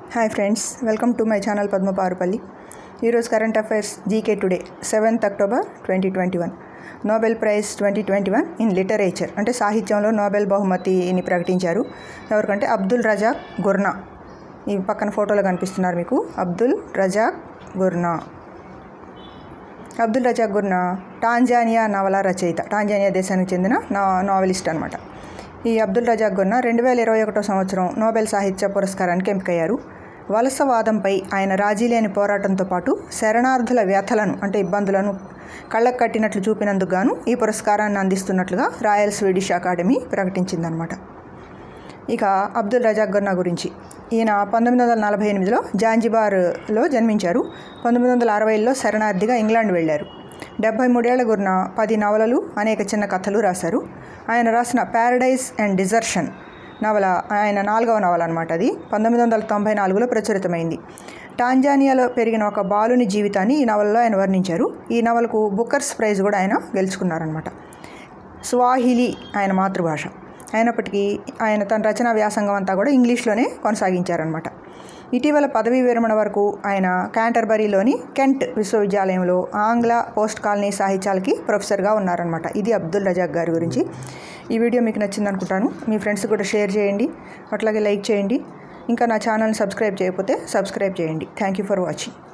hi friends welcome to my channel Padma Parupalli ఈరోజు current affairs GK today seventh October twenty twenty one Nobel prize twenty twenty one in literature అంటే సాహిత్యంలో Nobel బహుమతిని ప్రకటించారు ఎవరికంటే Abdul Razak గుర్నా ఈ పక్కన ఫోటోలో కనిపిస్తున్నారు మీకు Abdul Razak Gurnah Abdul Razak Gurnah Tanzania నవల రచయిత టాంజానియా దేశానికి చెందిన నా నావెలిస్ట్ అనమాట ఈ అబ్దుల్ రజాక్ గుర్నా రెండు వేల ఇరవై ఒకటో సంవత్సరం నోబెల్ సాహిత్య పురస్కారానికి ఎంపికయ్యారు వలసవాదంపై ఆయన రాజీ లేని పోరాటంతో పాటు శరణార్థుల వ్యథలను అంటే ఇబ్బందులను కళ్ళకు కట్టినట్లు చూపినందుకు గాను ఈ పురస్కారాన్ని అందిస్తున్నట్లుగా రాయల్ స్వీడిష్ అకాడమీ ప్రకటించిందనమాట ఇక అబ్దుల్ రజాక్ గుర్నా గురించి ఈయన పంతొమ్మిది వందల నలభై ఎనిమిదిలో జాంజిబార్లో జన్మించారు పంతొమ్మిది వందల అరవైలో శరణార్థిగా ఇంగ్లాండ్ వెళ్ళారు డెబ్బై మూడేళ్ల గురిన పది నవలలు అనేక చిన్న కథలు రాశారు ఆయన రాసిన ప్యారడైజ్ అండ్ డిజర్షన్ నవల ఆయన నాలుగవ నవల అనమాట అది పంతొమ్మిది వందల తొంభై నాలుగులో ప్రచురితమైంది టాంజానియాలో పెరిగిన ఒక బాలుని జీవితాన్ని ఈ నవలలో ఆయన వర్ణించారు ఈ నవలకు బుక్కర్స్ ప్రైజ్ కూడా ఆయన గెలుచుకున్నారనమాట స్వాహిలి ఆయన మాతృభాష అయినప్పటికీ ఆయన తన రచనా వ్యాసంగం అంతా కూడా ఇంగ్లీష్లోనే కొనసాగించారనమాట ఇటీవల పదవీ విరమణ వరకు ఆయన క్యాంటర్బరీలోని కెంట్ విశ్వవిద్యాలయంలో ఆంగ్ల పోస్ట్ కాలనీ సాహిత్యాలకి ప్రొఫెసర్గా ఉన్నారనమాట ఇది అబ్దుల్ రజాక్ గారి గురించి ఈ వీడియో మీకు నచ్చింది అనుకుంటాను మీ ఫ్రెండ్స్ కూడా షేర్ చేయండి అట్లాగే లైక్ చేయండి ఇంకా నా ఛానల్ని సబ్స్క్రైబ్ చేయకపోతే సబ్స్క్రైబ్ చేయండి థ్యాంక్ యూ ఫర్ వాచింగ్